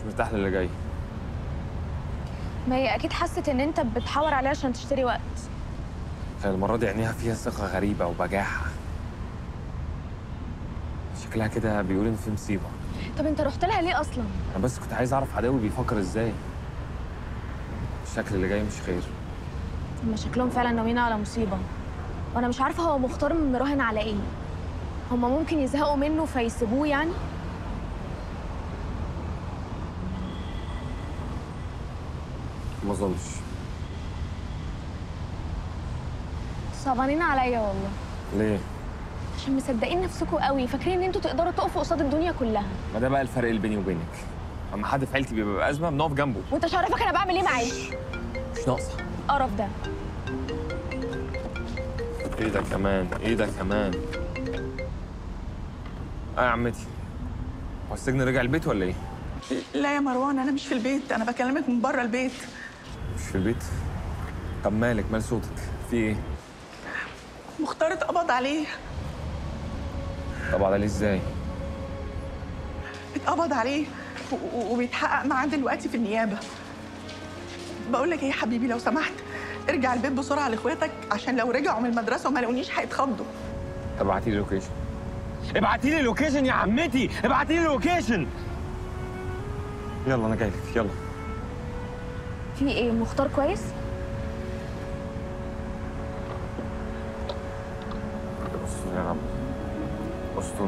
مرتاح للي جاي ما هي اكيد حست ان انت بتحور عليها عشان تشتري وقت هي المرة دي عينيها فيها ثقة غريبة وبجاحة شكلها كده بيقول إن في مصيبة طب انت رحت لها ليه اصلا أنا بس كنت عايز أعرف عدوي بيفكر إزاي الشكل اللي جاي مش خير هما شكلهم فعلا ناويين على مصيبه وانا مش عارفه هو مختار مراهن على ايه هما ممكن يزهقوا منه فيسيبوه يعني ما أظنش صعبانين عليا والله ليه؟ عشان مصدقين نفسكم قوي فاكرين ان انتوا تقدروا تقفوا قصاد الدنيا كلها ما ده بقى الفرق اللي بيني وبينك أما حد في عيلتي بيبقى بأزمة بنقف جنبه وانت مش عارفك انا بعمل ايه معاه مش ناقصة قرف ده إيه ده كمان؟ إيه ده كمان؟ آه يا عمتي هو السجن رجع البيت ولا إيه؟ لا يا مروان انا مش في البيت انا بكلمك من بره البيت مش في البيت؟ طب مالك مال صوتك؟ في إيه؟ مختار اتقبض عليه طب على ليه إزاي؟ اتقبض عليه و- و- وبيتحقق معاه دلوقتي في النيابه بقول لك ايه يا حبيبي لو سمحت ارجع البيت بسرعه لاخواتك عشان لو رجعوا من المدرسه وما لقونيش هيتخضوا طب ابعتي لي لوكيشن ابعتي لي لوكيشن يا عمتي ابعتي لي لوكيشن يلا انا جاي لك يلا في ايه مختار كويس استر يا رب استر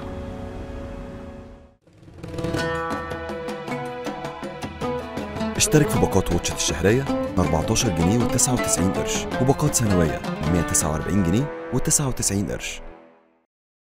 اشترك في باقات واتشت الشهرية ب 14 جنيه و99 قرش وباقات سنوية ب 149 جنيه و99 قرش